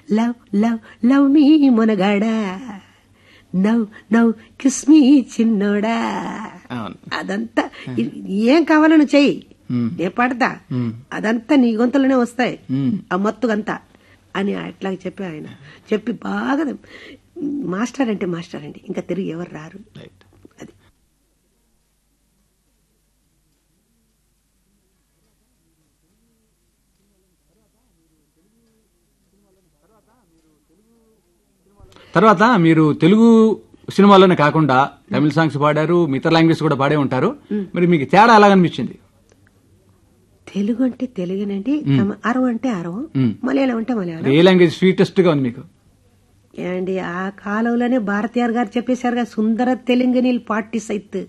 Love love love me మునగాడా నవ్ నవ్ కిస్ మీ చిన్నోడా అవును అదంతా ఇ- ఏం కావాలని చెయ్యి మ్మ్. నేను పడతా మ్మ్. అదంతా నీ గొంతులోనే వస్తాయి మ్మ్. ఆ మత్తుగంతా అని అట్లా చెప్పి ఆయన చెప్పి బాగా మాస్టర్ అంటే మాస్టర్ అండి ఇంకా తిరిగి ఎవరు రారు రైట్ అది తర్వాత మీరు తెలుగు సినిమాలోనే కాకుండా తమిళ సాంగ్స్ పాడారు మిగతా లాంగ్వేజ్ కూడా పాడే ఉంటారు మరి మీకు తేడా ఎలాగనిపించింది తెలుగు అంటే తెలుగునండి తమ- అరవ అంటే అరవం మ్మ్. మలయాళం అంటే మలయాళం ఏ లాంగ్వేజ్ స్వీటెస్ట్ గా ఉంది మీకు ఏమండి ఆ కాలంలోనే భారతీయార్ గారు చెప్పేశారుగా సుందర తెలుగుని పార్టీ సైత్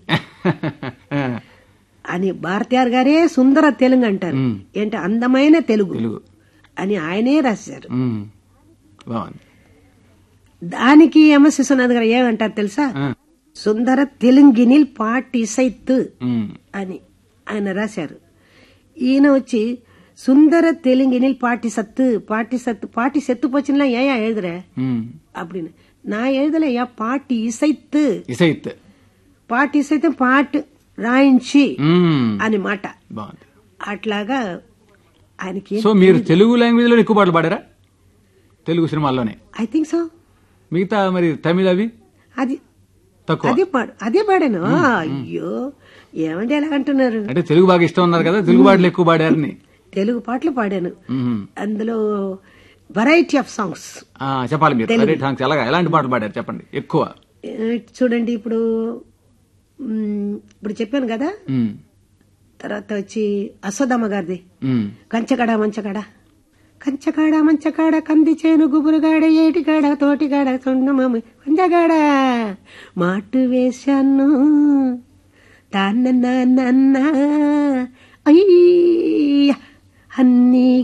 అని భారతీయార్ గారే సుందర తెలుగు అంటారు మ్మ్. ఏంటి అందమైన తెలుగు తెలుగు అని ఆయనే రాశారు మ్మ్. బాగుంది దానికి ఎంఎస్ విశ్వనాథ్ గారు ఏమంటారు తెలుసా ఆ. సుందర తెలుగునిల్ పార్టీ సైత్ మ్మ్. అని ఆయన రాశారు ఈయన వచ్చి సుందర తెలుగునిల్ పార్టీ సత్తు పార్టీ సత్తు పార్టీ సెత్తు పోచినా ఏయా எழுதுற మ్మ్. அப்படின்னு நான் எழுதலையா பாட்டு இசைத்து ఇసైత్ పాట ఇసైతే పాట రాయించి మ్మ్. అని మాట బాగుంది అట్లాగా ఆయనకి సో మీరు తెలుగు లాంగ్వేజ్ లో ఎక్కువ పాటలు పాడారా తెలుగు సినిమాల్లోనే ఐ థింక్ సో మిగతా మరి తమిళ అవి అది తక్కువ అదే పాడు అదే పాడాను అయ్యో ఏమండి ఎలా అంటున్నారు అంటే తెలుగు బాగా ఇష్టం ఉన్నారు కదా తెలుగు పాటలు ఎక్కువ పాడారని తెలుగు పాటలు పాడాను మ్మ్. అందులో వెరైటీ ఆఫ్ సాంగ్స్ ఆ, చెప్పాలి మీరు వెరైటీ సాంగ్స్ ఎలాగా ఎలాంటి పాటలు పాడారు చెప్పండి ఎక్కువ చూడండి ఇప్పుడు మ్, ఇప్పుడు చెప్పాను కదా మ్మ్. తర్వాత వచ్చి అశ్వదమ్మ గారిది మ్మ్. కంచకాడ మంచకాడ కంచకాడ మంచకాడ కంది చేను గుబురుగాడ ఏటిగాడ తోటిగాడ సొండమామ పంజగాడ మాటు వేశాను తాన్న